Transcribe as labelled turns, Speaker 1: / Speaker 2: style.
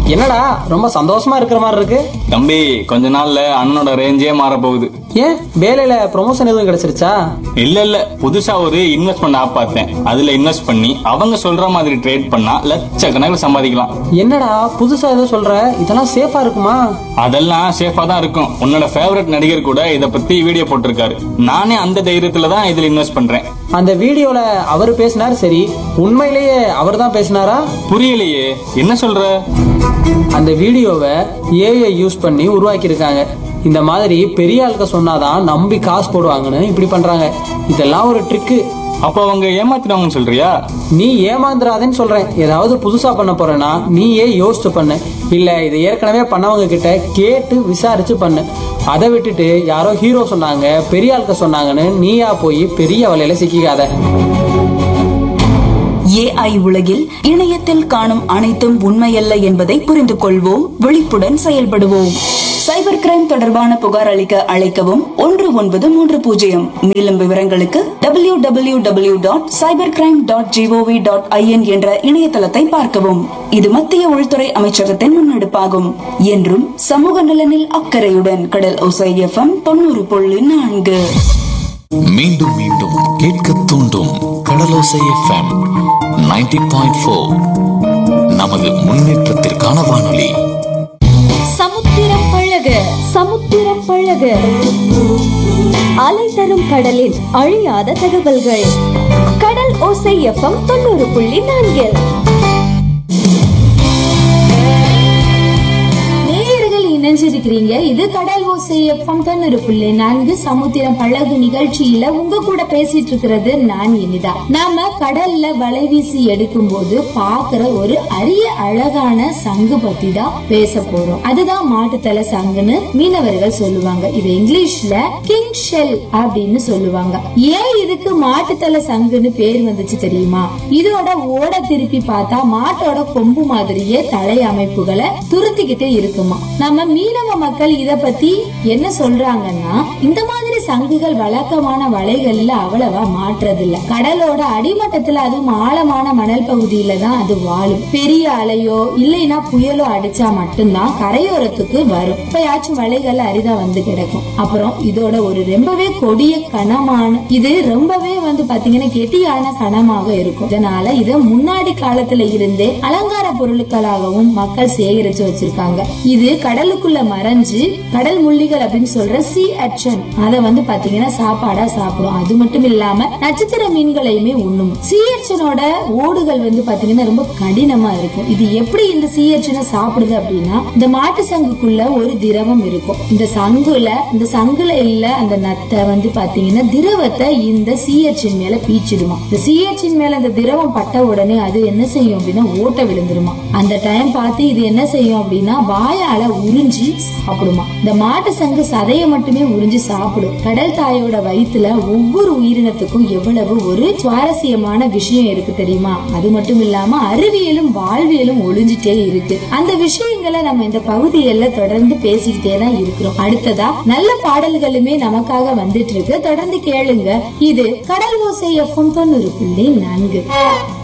Speaker 1: என்னடா ரொம்ப சந்தோஷமா இருக்கிற மாதிரி இருக்கு
Speaker 2: தம்பி கொஞ்ச நாள்ல அண்ணனோட ரேஞ்சே மாற போகுது
Speaker 1: ஏன் வேலையில ப்ரொமோஷன் எதுவும் கிடைச்சிருச்சா
Speaker 2: இல்ல இல்ல புதுசா ஒரு இன்வெஸ்ட்மெண்ட் ஆப் பார்த்தேன் அதுல இன்வெஸ்ட் பண்ணி அவங்க சொல்ற மாதிரி ட்ரேட் பண்ணா லட்சக்கணக்கில் சம்பாதிக்கலாம்
Speaker 1: என்னடா புதுசா ஏதோ சொல்ற இதெல்லாம் சேஃபா இருக்குமா
Speaker 2: அதெல்லாம் சேஃபா தான் இருக்கும் உன்னோட ஃபேவரட் நடிகர் கூட இத பத்தி வீடியோ போட்டிருக்காரு நானே அந்த தைரியத்துல தான் இதுல இன்வெஸ்ட் பண்றேன்
Speaker 1: அந்த வீடியோல அவர் பேசினார் சரி உண்மையிலேயே அவர் தான் பேசினாரா
Speaker 2: புரியலையே என்ன சொல்ற
Speaker 1: அந்த வீடியோவை ஏஐ யூஸ் பண்ணி உருவாக்கியிருக்காங்க இந்த மாதிரி பெரிய ஆளுக்க சொன்னாதான் நம்பி காசு போடுவாங்கன்னு இப்படி பண்றாங்க இதெல்லாம் ஒரு ட்ரிக்கு
Speaker 2: அப்ப அவங்க ஏமாத்தினவங்கன்னு சொல்றியா
Speaker 1: நீ ஏமாந்துடாதேன்னு சொல்றேன் ஏதாவது புதுசா பண்ண போறேன்னா நீயே யோசிச்சு பண்ணு இல்ல இதை ஏற்கனவே பண்ணவங்க கிட்ட கேட்டு விசாரிச்சு பண்ணு அதை விட்டுட்டு யாரோ ஹீரோ சொன்னாங்க பெரிய ஆளுக்க சொன்னாங்கன்னு நீயா போய் பெரிய வலையில சிக்கிக்காத
Speaker 3: ஏஐ உலகில் இணையத்தில் காணும் அனைத்தும் உண்மையல்ல என்பதை புரிந்து கொள்வோம் விழிப்புடன் செயல்படுவோம் சைபர் கிரைம் தொடர்பான புகார் அளிக்க அழைக்கவும் ஒன்று ஒன்பது மூன்று பூஜ்ஜியம் மேலும் விவரங்களுக்கு W W W dot cyber crime dot GOV dot IN என்ற இணையதளத்தை பார்க்கவும் இது மத்திய உள்துறை அமைச்சகத்தின் முன்னெடுப்பாகும் என்றும் சமூக நலனில் அக்கறையுடன் கடல் ஒசை எஃப்எம் தொண்ணூறு புள்ளி நான்கு
Speaker 4: மீண்டும் மீண்டும் கேட்க தூண்டும் கடலோசை எஃப்எம் 90.4 பாயிண்ட் ஃபோர் நமது முன்னேற்றத்திற்கான வானொலி
Speaker 5: சமுத்திரம் பழக சமுத்திரம் பழக அலை தரும் கடலின் அழியாத தகவல்கள் கடல் ஓசை எஃப்எம் தொண்ணூறு புள்ளி நான்கில்
Speaker 6: நேயர்கள் இணைஞ்சிருக்கிறீங்க இது கடல் ஓசை எஃப்எம் தொண்ணூறு புள்ளி நான்கு சமுத்திரம் பழகு நிகழ்ச்சியில உங்க கூட பேசிட்டு இருக்கிறது நான் இனிதா நாம கடல்ல வலை வீசி எடுக்கும் போது பாக்குற ஒரு அரிய அழகான சங்கு பத்தி தான் பேச போறோம் அதுதான் மாட்டுத்தலை சங்குன்னு மீனவர்கள் சொல்லுவாங்க இது இங்கிலீஷ்ல கிங் ஷெல் அப்படின்னு சொல்லுவாங்க ஏன் இதுக்கு மாட்டுத்தலை சங்குன்னு பேர் வந்துச்சு தெரியுமா இதோட ஓட திருப்பி பார்த்தா மாட்டோட கொம்பு மாதிரியே தலை அமைப்புகளை துருத்திக்கிட்டே இருக்குமா நம்ம மீனவ மக்கள் இத பத்தி என்ன சொல்றாங்கன்னா இந்த மாதிரி சங்குகள் வழக்கமான வலைகள்ல அவ்வளவா மாற்றுறது இல்ல கடலோட அடிமட்டத்துல அதுவும் ஆழமான மணல் பகுதியில தான் அது வாழும் பெரிய அலையோ இல்லைன்னா புயலோ அடிச்சா மட்டும்தான் கரையோரத்துக்கு வரும் இப்பயாச்சும் வலைகள் அரிதா வந்து கிடக்கும் அப்புறம் இதோட ஒரு ரொம்பவே கொடிய கனமான இது ரொம்பவே வந்து பாத்தீங்கன்னா கெட்டியான கனமாக இருக்கும் இதனால இத முன்னாடி காலத்துல இருந்தே அலங்கார பொருட்களாகவும் மக்கள் சேகரிச்சு வச்சிருக்காங்க இது கடலுக்குள்ள மறைஞ்சு கடல் முள்ளிகள் அப்படின்னு சொல்ற சி அச்சன் அதை வந்து பாத்தீங்கன்னா சாப்பாடா சாப்பிடும் அது மட்டும் இல்லாம நட்சத்திர மீன்களையுமே உண்ணும் சி அச்சனோட ஓடுகள் வந்து பாத்தீங்கன்னா ரொம்ப கடினமா இருக்கும் இது எப்படி இந்த சி அச்சனை சாப்பிடுது அப்படின்னா இந்த மாட்டு சங்குக்குள்ள ஒரு திரவம் இருக்கும் இந்த சங்குல இந்த சங்குல இல்ல அந்த நத்தை வந்து பாத்தீங்கன்னா திரவத்தை இந்த சீயச்சின் மேல பீச்சிடுமா இந்த சீயச்சின் மேல அந்த திரவம் பட்ட உடனே அது என்ன செய்யும் அப்படின்னா ஓட்ட விழுந்துருமா அந்த டைம் பார்த்து இது என்ன செய்யும் அப்படின்னா வாயால உறிஞ்சி சாப்பிடுமா இந்த மாட்டு சங்கு சதைய மட்டுமே உறிஞ்சி சாப்பிடும் கடல் தாயோட வயித்துல ஒவ்வொரு உயிரினத்துக்கும் எவ்வளவு ஒரு சுவாரஸ்யமான விஷயம் இருக்கு தெரியுமா அது மட்டும் இல்லாம அறிவியலும் வாழ்வியலும் ஒளிஞ்சிட்டே இருக்கு அந்த விஷயங்களை நம்ம இந்த பகுதியில தொடர்ந்து பேசிக்கிட்டே தான் இருக்கிறோம் அடுத்ததா நல்ல பாடல்களுமே நமக்காக வந்துட்டு இருக்கு தொடர்ந்து கேளுங்க இது கடல் ஓசை எஃப்எம் தொண்ணூறு புள்ளி நான்கு